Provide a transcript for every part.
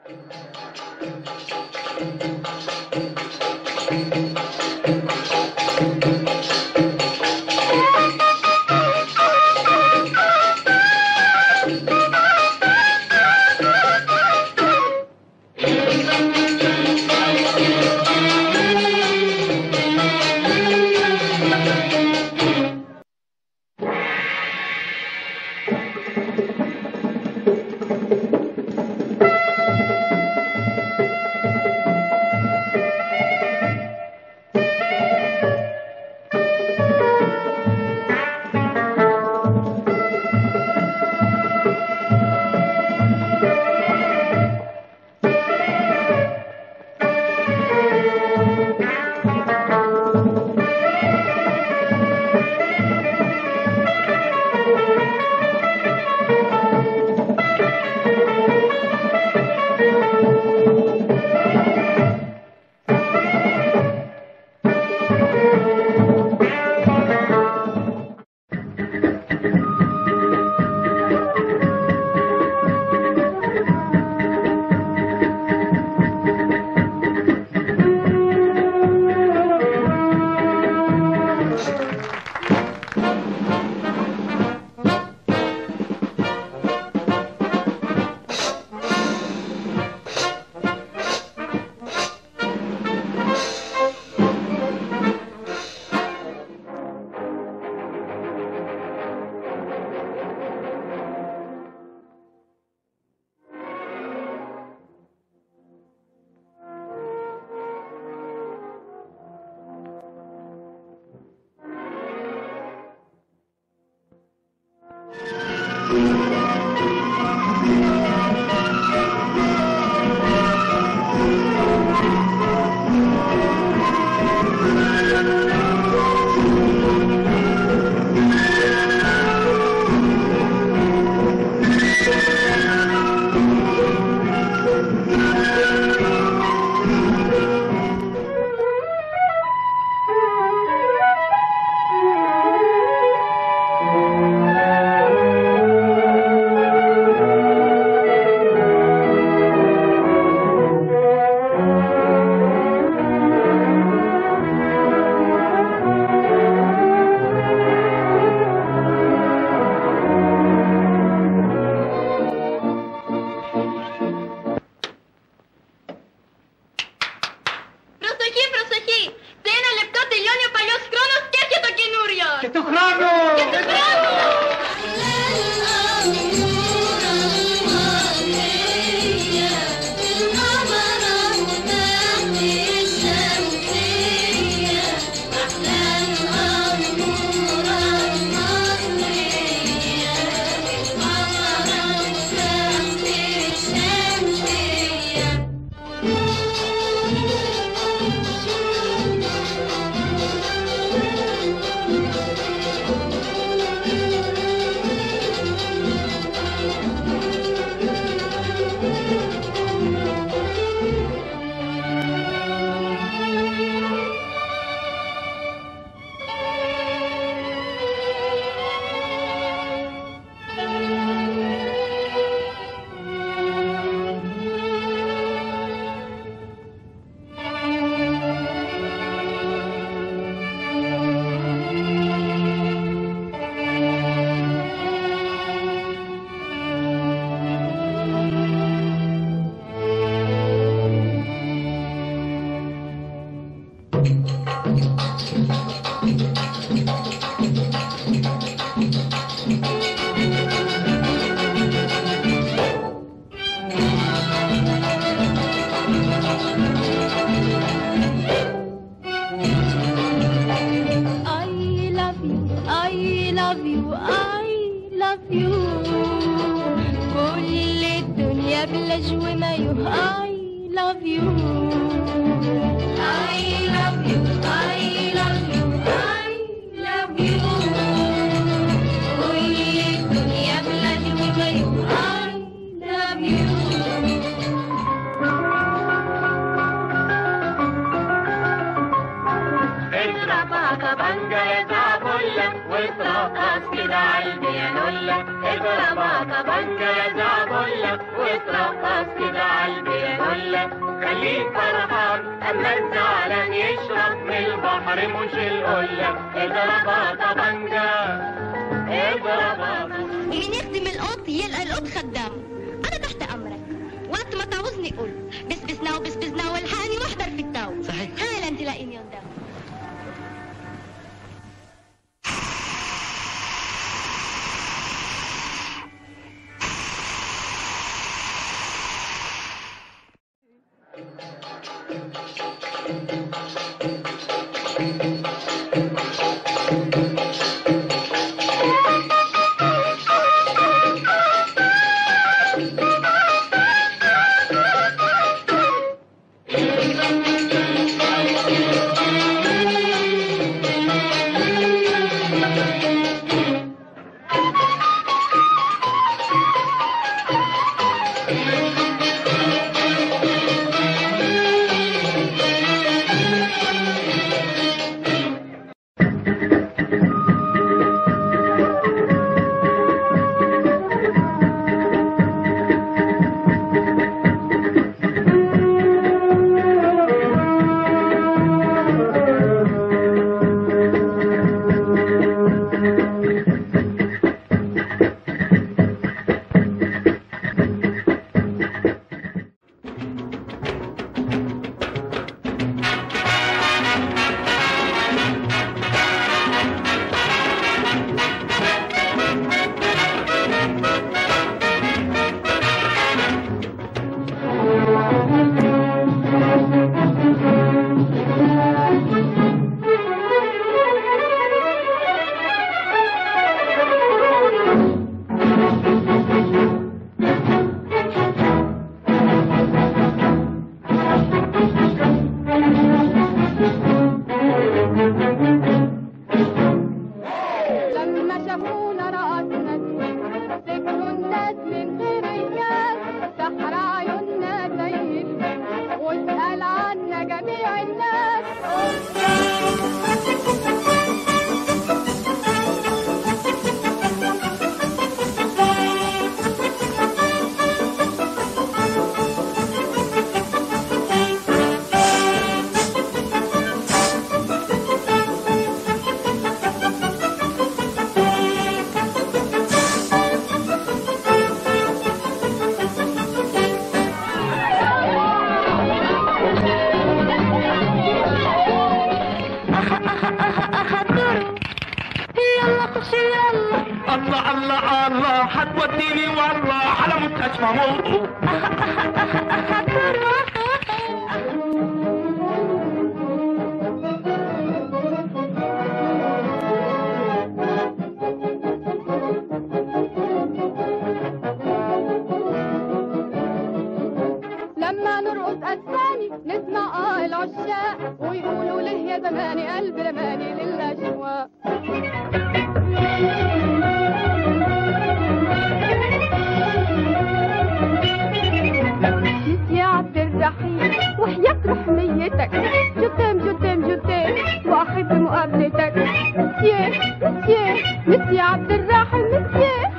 Προσοχή, προσοχή! Σε ένα λεπτό τελειώνει ο παλιός χρόνος και έρχεται ο καινούριος! Και του χρόνου! Και του χρόνου! I love you, I love you, I love you كل الدنيا بلا جوما يو I love you I love you, I love you, I love you كل الدنيا بلا جوما يو I love you اضربها كبنجة يا زعبلة وترقص كده عالبي يا لولة اضربها كبنجة يا زعبلة وترقص كده عالبي الدنيا خليك فرحان اما الزعلان يشرب من البحر مش القلة اضربها طبنجة اضربها ومن يخدم القط يلقى القط خدام انا تحت امرك وقت ما تعوزني قول بس بسنا وبس بسنا والحقني واحضر في التو صحيح. حالا تلاقيني قدام لما شافونا رقصنا سكتوا الناس من غير الناس سحر عيوننا زي البيت واسأل عنا جميع الناس يلا خش يلا الله الله الله حتوديني والله على مستشفى موضوع لما نرقص أسباني نسمع آه العشاق ويقولوا له يا زماني قلب رماني للأشواق يا عبد الرحيم وحياة رحميتك جتام جتام جتام واحب مقابلتك مسيا مسيا مسيا عبد الرحيم مسيا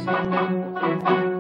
الناس